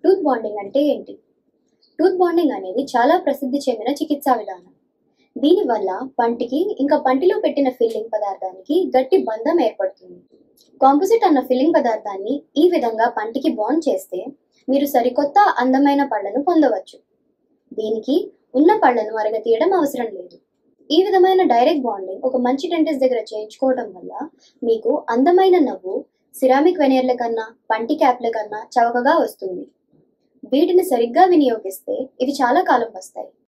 tooth bonding అంటే ఏంటి tooth bonding అనేది చాలా ప్రసిద్ధి చెందిన చికిత్సా విధానం దీనివల్ల పంటికి ఇంకా పంటిలో పెట్టిన ఫిల్లింగ్ పదార్థానికి గట్టి బంధం ఏర్పడుతుంది కాంపోజిట్ అన్న ఫిల్లింగ్ పదార్థాన్ని ఈ విధంగా పంటికి బాండ్ చేస్తే మీరు సరికొత్త అందమైన పళ్లను పొందవచ్చు దీనికి ఉన్న పళ్లను అరగతీయడం అవసరం లేదు ఈ విధమైన డైరెక్ట్ బాండింగ్ ఒక మంచి డెంటిస్ట్ దగ్గర చేయించుకోవడం వల్ల మీకు అందమైన నవ్వు సిరామిక్ వెనేర్ల కన్నా పంటి క్యాప్ల కన్నా చవకగా వస్తుంది వీటిని సరిగ్గా వినియోగిస్తే ఇవి చాలా కాలం వస్తాయి